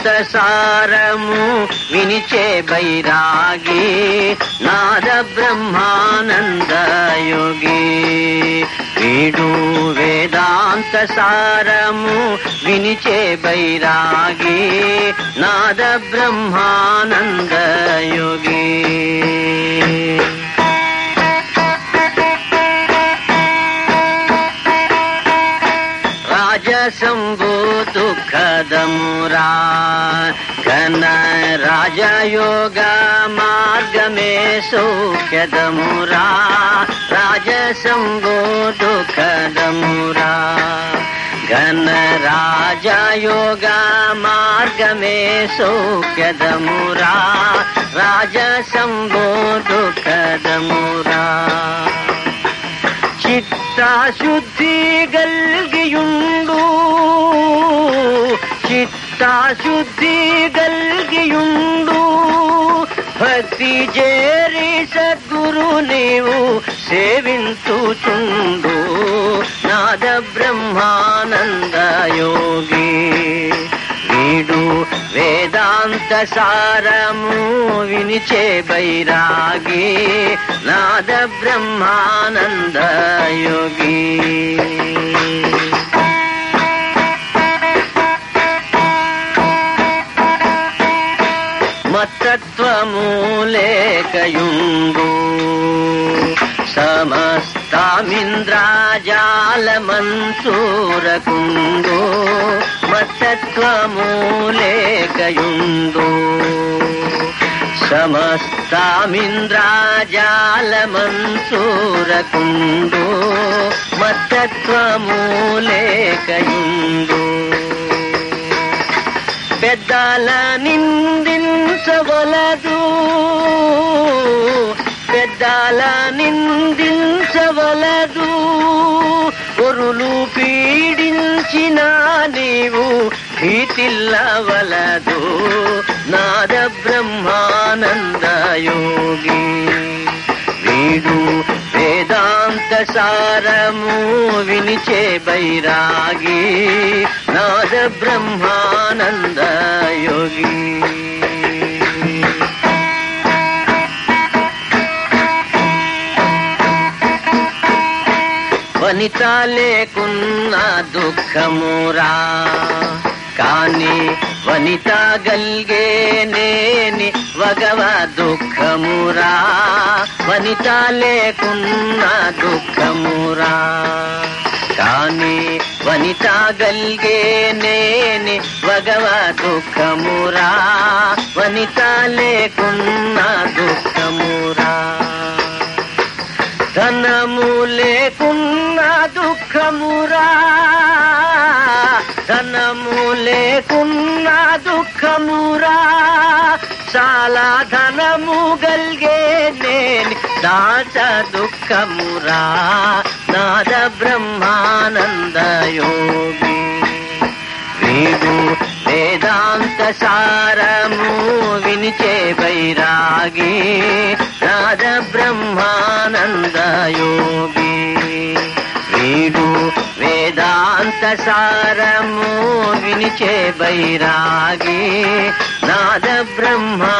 వేదాంత సారము వినిచే బైరాగి నాద బ్రహ్మానంద యోగి వీడు వేదాంత సారము వినిచే బైరాగి నాద బ్రహ్మానంద యోగి రాజసంభూ దుఃఖదమురా ఘన రాజయోగ మార్గమే సౌఖ్యదమురా రాజసంభూ దుఃఖదమురా ఘన రాజయోగ మార్గమే సౌఖ్యదమురా రాజసంభూ దుఃఖదమురా చిత్తాశుద్ధి గల్గియుండు చిత్తాశుద్ధి గల్గియుండు భక్తి చేరి సద్గురు నీవు సేవించుచుండు నాద బ్రహ్మానంద యోగి వీడు వేదాంత సారము వినిచే బైరాగి నాద బ్రహ్మానంద యోగి మత్తత్వము లేకయుండు సమస్తామింద్రాజాలమంసూరకుండు మత్తత్వము లేకయుండు సమస్తామింద్రాజాలమంసూరకుండు మత్తత్వము లేకయుండు పెద్దల నిందించవలదు పెద్దల నిందించవలదు ఒరులు పీడించిన నీవు భీతిల్లవలదు నాద బ్రహ్మానంద యోగి వీడు వేదాంత సారము వినిచే బైరాగి నాద బ్రహ్మానంద యోగి వనిత లేకున్న దుఃఖమురా కాని వనిత గల్గే నేని వగవ దుఃఖమురా వనిత లేకున్న దుఃఖమురా కాని వనిత గల్గే నేని వగవ దుఃఖమురా వనిత లేకున్న దుఃఖమురా ధనము లేకున్న దుఃఖమురా ధనము లేకున్న దుఃఖమురా చాలా ధనము గల్గే నేను దాచ దుఃఖమురా నాద బ్రహ్మానంద యోగి వీడు వేదాంత సారము వినిచే బైరాగి నాద బ్రహ్మానంద యోగి వీడు వేదాంత సారము వినిచే బైరాగి నాద బ్రహ్మ